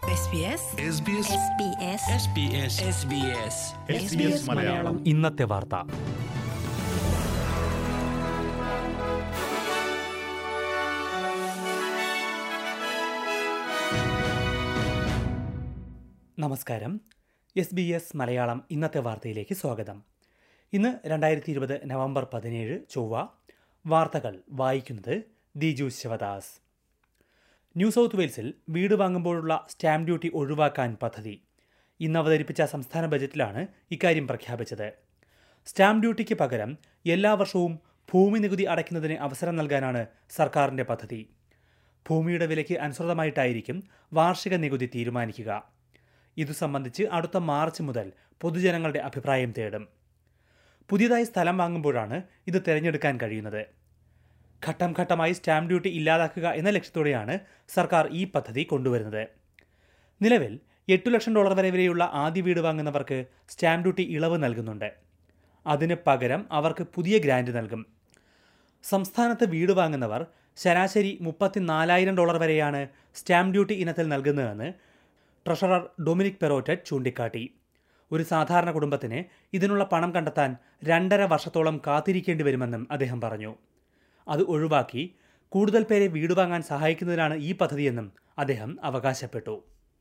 SBS SBS SBS Malayalam ഇന്നത്തെ വാർത്ത നമസ്കാരം എസ് ബി എസ് മലയാളം ഇന്നത്തെ വാർത്തയിലേക്ക് സ്വാഗതം ഇന്ന് രണ്ടായിരത്തി ഇരുപത് നവംബർ പതിനേഴ് ചൊവ്വ വാർത്തകൾ വായിക്കുന്നത് ദിജു ശിവദാസ് ന്യൂ സൗത്ത് വെയിൽസിൽ വീട് വാങ്ങുമ്പോഴുള്ള സ്റ്റാമ്പ് ഡ്യൂട്ടി ഒഴിവാക്കാൻ പദ്ധതി ഇന്ന് അവതരിപ്പിച്ച സംസ്ഥാന ബജറ്റിലാണ് ഇക്കാര്യം പ്രഖ്യാപിച്ചത് സ്റ്റാമ്പ് ഡ്യൂട്ടിക്ക് പകരം എല്ലാ വർഷവും ഭൂമി നികുതി അടയ്ക്കുന്നതിന് അവസരം നൽകാനാണ് സർക്കാരിന്റെ പദ്ധതി ഭൂമിയുടെ വിലയ്ക്ക് അനുസൃതമായിട്ടായിരിക്കും വാർഷിക നികുതി തീരുമാനിക്കുക ഇതു സംബന്ധിച്ച് അടുത്ത മാർച്ച് മുതൽ പൊതുജനങ്ങളുടെ അഭിപ്രായം തേടും പുതിയതായി സ്ഥലം വാങ്ങുമ്പോഴാണ് ഇത് തിരഞ്ഞെടുക്കാൻ കഴിയുന്നത് ഘട്ടം ഘട്ടമായി സ്റ്റാമ്പ് ഡ്യൂട്ടി ഇല്ലാതാക്കുക എന്ന ലക്ഷ്യത്തോടെയാണ് സർക്കാർ ഈ പദ്ധതി കൊണ്ടുവരുന്നത് നിലവിൽ എട്ടു ലക്ഷം ഡോളർ വരെ വരെയുള്ള ആദ്യ വീട് വാങ്ങുന്നവർക്ക് സ്റ്റാമ്പ് ഡ്യൂട്ടി ഇളവ് നൽകുന്നുണ്ട് അതിന് പകരം അവർക്ക് പുതിയ ഗ്രാന്റ് നൽകും സംസ്ഥാനത്ത് വീട് വാങ്ങുന്നവർ ശരാശരി മുപ്പത്തിനാലായിരം ഡോളർ വരെയാണ് സ്റ്റാമ്പ് ഡ്യൂട്ടി ഇനത്തിൽ നൽകുന്നതെന്ന് ട്രഷറർ ഡൊമിനിക് പെറോറ്ററ്റ് ചൂണ്ടിക്കാട്ടി ഒരു സാധാരണ കുടുംബത്തിന് ഇതിനുള്ള പണം കണ്ടെത്താൻ രണ്ടര വർഷത്തോളം കാത്തിരിക്കേണ്ടി വരുമെന്നും അദ്ദേഹം പറഞ്ഞു അത് ഒഴിവാക്കി കൂടുതൽ പേരെ വീട് വാങ്ങാൻ സഹായിക്കുന്നതിനാണ് ഈ പദ്ധതിയെന്നും അദ്ദേഹം അവകാശപ്പെട്ടു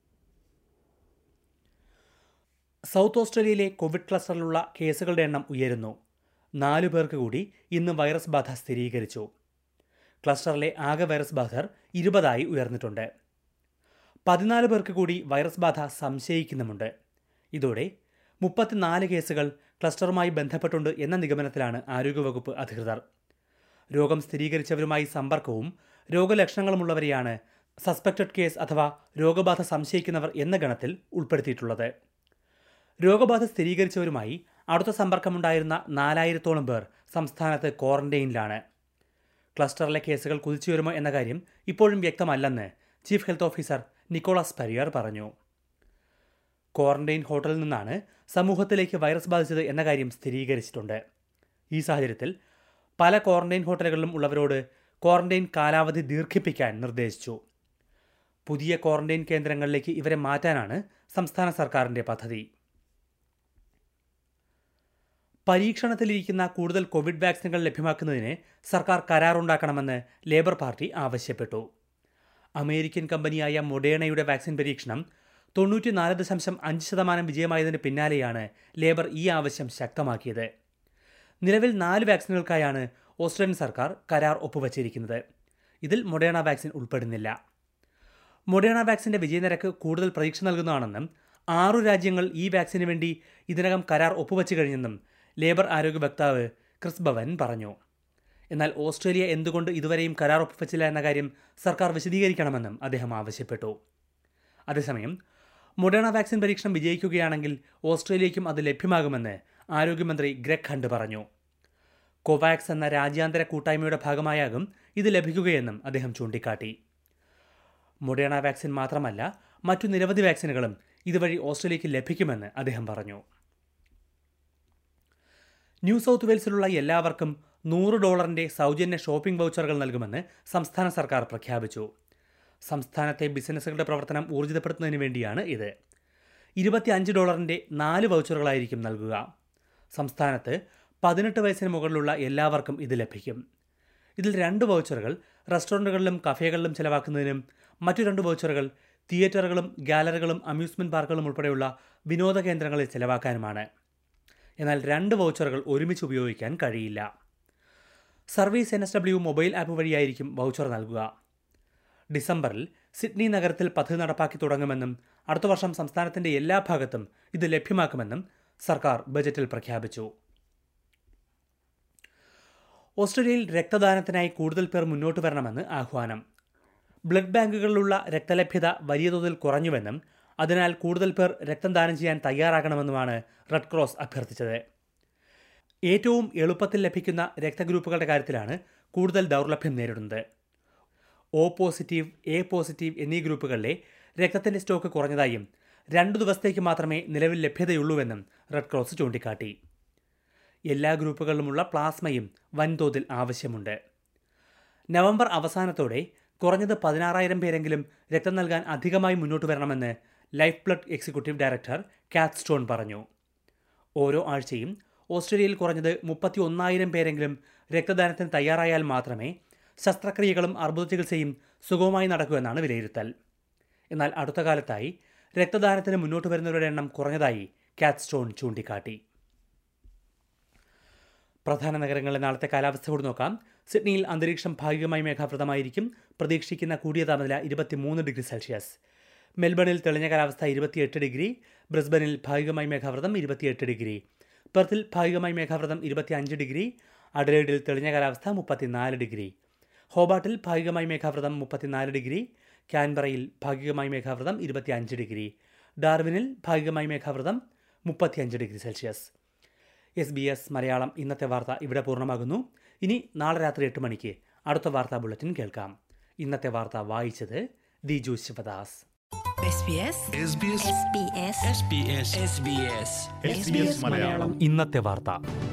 സൗത്ത് ഓസ്ട്രേലിയയിലെ കോവിഡ് ക്ലസ്റ്ററിലുള്ള കേസുകളുടെ എണ്ണം ഉയരുന്നു നാലു പേർക്ക് കൂടി ഇന്ന് വൈറസ് ബാധ സ്ഥിരീകരിച്ചു ക്ലസ്റ്ററിലെ ആകെ വൈറസ് ബാധർ ഇരുപതായി ഉയർന്നിട്ടുണ്ട് പതിനാല് പേർക്ക് കൂടി വൈറസ് ബാധ സംശയിക്കുന്നുമുണ്ട് ഇതോടെ മുപ്പത്തിനാല് കേസുകൾ ക്ലസ്റ്ററുമായി ബന്ധപ്പെട്ടുണ്ട് എന്ന നിഗമനത്തിലാണ് ആരോഗ്യവകുപ്പ് അധികൃതർ രോഗം സ്ഥിരീകരിച്ചവരുമായി സമ്പർക്കവും രോഗലക്ഷണങ്ങളുമുള്ളവരെയാണ് സസ്പെക്റ്റഡ് കേസ് അഥവാ രോഗബാധ സംശയിക്കുന്നവർ എന്ന ഗണത്തിൽ ഉൾപ്പെടുത്തിയിട്ടുള്ളത് രോഗബാധ സ്ഥിരീകരിച്ചവരുമായി അടുത്ത സമ്പർക്കമുണ്ടായിരുന്ന നാലായിരത്തോളം പേർ സംസ്ഥാനത്ത് ക്വാറന്റൈനിലാണ് ക്ലസ്റ്ററിലെ കേസുകൾ കുതിച്ചുവരുമോ എന്ന കാര്യം ഇപ്പോഴും വ്യക്തമല്ലെന്ന് ചീഫ് ഹെൽത്ത് ഓഫീസർ നിക്കോളാസ് പരിയർ പറഞ്ഞു ക്വാറന്റൈൻ ഹോട്ടലിൽ നിന്നാണ് സമൂഹത്തിലേക്ക് വൈറസ് ബാധിച്ചത് എന്ന കാര്യം സ്ഥിരീകരിച്ചിട്ടുണ്ട് ഈ സാഹചര്യത്തിൽ പല ക്വാറന്റൈൻ ഹോട്ടലുകളിലും ഉള്ളവരോട് ക്വാറന്റൈൻ കാലാവധി ദീർഘിപ്പിക്കാൻ നിർദ്ദേശിച്ചു പുതിയ ക്വാറന്റൈൻ കേന്ദ്രങ്ങളിലേക്ക് ഇവരെ മാറ്റാനാണ് സംസ്ഥാന സർക്കാരിന്റെ പദ്ധതി പരീക്ഷണത്തിലിരിക്കുന്ന കൂടുതൽ കോവിഡ് വാക്സിനുകൾ ലഭ്യമാക്കുന്നതിന് സർക്കാർ കരാറുണ്ടാക്കണമെന്ന് ലേബർ പാർട്ടി ആവശ്യപ്പെട്ടു അമേരിക്കൻ കമ്പനിയായ മൊഡേണയുടെ വാക്സിൻ പരീക്ഷണം തൊണ്ണൂറ്റിനാല് ദശാംശം അഞ്ച് ശതമാനം വിജയമായതിന് പിന്നാലെയാണ് ലേബർ ഈ ആവശ്യം ശക്തമാക്കിയത് നിലവിൽ നാല് വാക്സിനുകൾക്കായാണ് ഓസ്ട്രേലിയൻ സർക്കാർ കരാർ ഒപ്പുവച്ചിരിക്കുന്നത് ഇതിൽ മൊഡേണ വാക്സിൻ ഉൾപ്പെടുന്നില്ല മൊഡേണ വാക്സിന്റെ വിജയനിരക്ക് കൂടുതൽ പ്രതീക്ഷ നൽകുന്നതാണെന്നും ആറു രാജ്യങ്ങൾ ഈ വാക്സിന് വേണ്ടി ഇതിനകം കരാർ ഒപ്പുവച്ചു കഴിഞ്ഞെന്നും ലേബർ ആരോഗ്യ വക്താവ് ക്രിസ് ഭവൻ പറഞ്ഞു എന്നാൽ ഓസ്ട്രേലിയ എന്തുകൊണ്ട് ഇതുവരെയും കരാർ ഒപ്പുവച്ചില്ല എന്ന കാര്യം സർക്കാർ വിശദീകരിക്കണമെന്നും അദ്ദേഹം ആവശ്യപ്പെട്ടു അതേസമയം മൊഡേണ വാക്സിൻ പരീക്ഷണം വിജയിക്കുകയാണെങ്കിൽ ഓസ്ട്രേലിയയ്ക്കും അത് ലഭ്യമാകുമെന്ന് ആരോഗ്യമന്ത്രി ഗ്രെഗ് ഹണ്ട് പറഞ്ഞു കോവാക്സ് എന്ന രാജ്യാന്തര കൂട്ടായ്മയുടെ ഭാഗമായാകും ഇത് ലഭിക്കുകയെന്നും അദ്ദേഹം ചൂണ്ടിക്കാട്ടി മൊഡേണ വാക്സിൻ മാത്രമല്ല മറ്റു നിരവധി വാക്സിനുകളും ഇതുവഴി ഓസ്ട്രേലിയയ്ക്ക് ലഭിക്കുമെന്ന് അദ്ദേഹം പറഞ്ഞു ന്യൂ സൗത്ത് വെയിൽസിലുള്ള എല്ലാവർക്കും നൂറ് ഡോളറിന്റെ സൗജന്യ ഷോപ്പിംഗ് വൗച്ചറുകൾ നൽകുമെന്ന് സംസ്ഥാന സർക്കാർ പ്രഖ്യാപിച്ചു സംസ്ഥാനത്തെ ബിസിനസ്സുകളുടെ പ്രവർത്തനം ഊർജിതപ്പെടുത്തുന്നതിന് വേണ്ടിയാണ് ഇത് ഇരുപത്തിയഞ്ച് ഡോളറിന്റെ നാല് വൗച്ചറുകളായിരിക്കും നൽകുക സംസ്ഥാനത്ത് പതിനെട്ട് വയസ്സിന് മുകളിലുള്ള എല്ലാവർക്കും ഇത് ലഭിക്കും ഇതിൽ രണ്ട് വൗച്ചറുകൾ റെസ്റ്റോറൻറ്റുകളിലും കഫേകളിലും ചെലവാക്കുന്നതിനും മറ്റു രണ്ട് വൗച്ചറുകൾ തിയേറ്ററുകളും ഗാലറികളും അമ്യൂസ്മെന്റ് പാർക്കുകളും ഉൾപ്പെടെയുള്ള വിനോദ കേന്ദ്രങ്ങളിൽ ചെലവാക്കാനുമാണ് എന്നാൽ രണ്ട് വൗച്ചറുകൾ ഒരുമിച്ച് ഉപയോഗിക്കാൻ കഴിയില്ല service N S W mobile app വഴിയായിരിക്കും വൗച്ചർ നൽകുക ഡിസംബറിൽ സിഡ്നി നഗരത്തിൽ പദ്ധതി നടപ്പാക്കി തുടങ്ങുമെന്നും അടുത്ത വർഷം സംസ്ഥാനത്തിന്റെ എല്ലാ ഭാഗത്തും ഇത് ലഭ്യമാക്കുമെന്നും സർക്കാർ ബജറ്റിൽ പ്രഖ്യാപിച്ചു ഓസ്ട്രേലിയയിൽ രക്തദാനത്തിനായി കൂടുതൽ പേർ മുന്നോട്ട് വരണമെന്ന് ആഹ്വാനം ബ്ലഡ് ബാങ്കുകളിലുള്ള രക്തലഭ്യത വലിയ തോതിൽ കുറഞ്ഞുവെന്നും അതിനാൽ കൂടുതൽ പേർ രക്തം ദാനം ചെയ്യാൻ തയ്യാറാകണമെന്നുമാണ് റെഡ് ക്രോസ് അഭ്യർത്ഥിച്ചത് ഏറ്റവും എളുപ്പത്തിൽ ലഭിക്കുന്ന രക്തഗ്രൂപ്പുകളുടെ കാര്യത്തിലാണ് കൂടുതൽ ദൗർലഭ്യം നേരിടുന്നത് ഒ പോസിറ്റീവ് എ പോസിറ്റീവ് എന്നീ ഗ്രൂപ്പുകളിലെ രക്തത്തിന്റെ സ്റ്റോക്ക് കുറഞ്ഞതായും രണ്ടു ദിവസത്തേക്ക് മാത്രമേ നിലവിൽ ലഭ്യതയുള്ളൂവെന്നും റെഡ് ക്രോസ് ചൂണ്ടിക്കാട്ടി എല്ലാ ഗ്രൂപ്പുകളിലുമുള്ള പ്ലാസ്മയും വൻതോതിൽ ആവശ്യമുണ്ട് നവംബർ അവസാനത്തോടെ കുറഞ്ഞത് പതിനാറായിരം പേരെങ്കിലും രക്തം നൽകാൻ അധികമായി മുന്നോട്ട് വരണമെന്ന് Lifeblood executive director Cath Stone പറഞ്ഞു ഓരോ ആഴ്ചയും ഓസ്ട്രേലിയയിൽ കുറഞ്ഞത് മുപ്പത്തി ഒന്നായിരം പേരെങ്കിലും രക്തദാനത്തിന് തയ്യാറായാൽ മാത്രമേ ശസ്ത്രക്രിയകളും അർബുദ ചികിത്സയും സുഗമമായി നടക്കൂ എന്നാണ് വിലയിരുത്തൽ എന്നാൽ അടുത്ത കാലത്തായി രക്തദാനത്തിന് മുന്നോട്ട് വരുന്നവരുടെ എണ്ണം കുറഞ്ഞതായി കാത്ത് സ്റ്റോൺ ചൂണ്ടിക്കാട്ടി പ്രധാന നഗരങ്ങളിലെ നാളത്തെ കാലാവസ്ഥ കൂടി നോക്കാം സിഡ്നിയിൽ അന്തരീക്ഷം ഭാഗികമായി മേഘാവൃതമായിരിക്കും പ്രതീക്ഷിക്കുന്ന കൂടിയ താപനില ഇരുപത്തിമൂന്ന് ഡിഗ്രി സെൽഷ്യസ് മെൽബണിൽ തെളിഞ്ഞ കാലാവസ്ഥ ഇരുപത്തിയെട്ട് ഡിഗ്രി ബ്രിസ്ബനിൽ ഭാഗികമായി മേഘാവൃതം ഇരുപത്തിയെട്ട് ഡിഗ്രി പെർത്തിൽ ഭാഗികമായി മേഘാവൃതം ഇരുപത്തിയഞ്ച് ഡിഗ്രി അഡലേഡിൽ തെളിഞ്ഞ കാലാവസ്ഥ മുപ്പത്തിനാല് ഡിഗ്രി ഹോബാട്ടിൽ ഭാഗികമായി മേഘാവൃതം മുപ്പത്തിനാല് ഡിഗ്രി കാൻബറയിൽ ഭാഗികമായി മേഘാവൃതം ഇരുപത്തിയഞ്ച് ഡിഗ്രി ഡാർവിനിൽ ഭാഗികമായി മേഘാവൃതം മുപ്പത്തിയഞ്ച് degree Celsius S B S Malayalam ഇന്നത്തെ വാർത്ത ഇവിടെ പൂർണ്ണമാകുന്നു ഇനി നാളെ രാത്രി എട്ട് മണിക്ക് അടുത്ത വാർത്താ ബുള്ളറ്റിൻ കേൾക്കാം ഇന്നത്തെ വാർത്ത വായിച്ചത് Diju Sivadas SBS SBS SBS SBS SBS SBS Malayalam ഇന്നത്തെ വാർത്ത